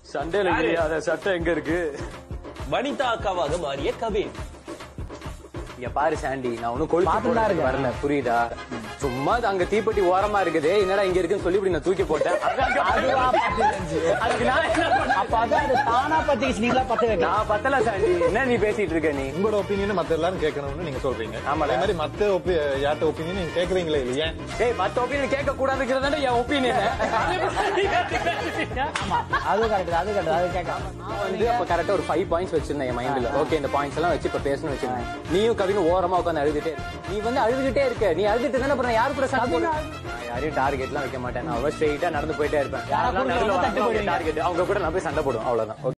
சண்டையில இல்லையா அந்த சட்டை எங்க இருக்கு வனிதா அக்காவாக மாறிய கவின் இங்க பாரு சாண்டி நான் ஒன்னும் கொழுப்பு பார்த்துதான் போடுறதுக்கு இருக்கேன். வரல புரியுதா சும்மா அது அங்க தீப்பெட்டி ஓரமா இருக்குது என்னடா இங்க இருக்குன்னு சொல்லி இப்படி நான் தூக்கி போட்டேன் அதுவா பத்தி தெரிஞ்சு. அதுக்கு நான் என்ன பண்ண? அப்ப அதான் அது தானா பத்திக்கிச்சு நீங்களா பத்த வைக்க நான் பத்தல சாண்டி என்ன நீ பேசிட்டு இருக்க நீ உங்களோட ஒப்பீனியன் மத்த எல்லாரும் கேட்கணும்னு நீங்க சொல்றீங்க ஆமாடா. அதே மாதிரி மத்த ஒப்பி யார்ட்ட ஒப்பீனியன் நீங்க கேக்குறீங்களே இல்லையா ஏய் மத்த ஒப்பீனியன் கேட்க கூடாதுங்கிறது என் ஒப்பீனியன் அது கரெக்ட் அது கரெக்ட் அது கேட்காம நான் வந்து அப்ப கரெக்டா ஒரு ஃபைவ் பாயிண்ட்ஸ் வச்சிருந்தேன் என் மைண்ட்ல ஓகே இந்த பாயிண்ட்ஸ் எல்லாம் வச்சு இப்ப பேசணும் வச்சிருந்தேன் நீயும் கவினும் ஓரமா உட்காந்து அழுதுட்டே இருக்க. நீ வந்து அழுதுகிட்டே இருக்க நீ அழுதுட்டு தானே அப்புறம் யாரு கூட சண்டை போட நான் யாரையும் டார்கெட் எல்லாம் வைக்க மாட்டேன் நான் ஸ்ட்ரெயிட்டா நடந்து போயிட்டே இருப்பேன் யாரா கூட நடுவுல வந்து தட்டி வராங்க, போடுவீங்க. டார்கெட் அவங்க கூட நான் போய் சண்டை போடுவேன் அவ்வளவுதான்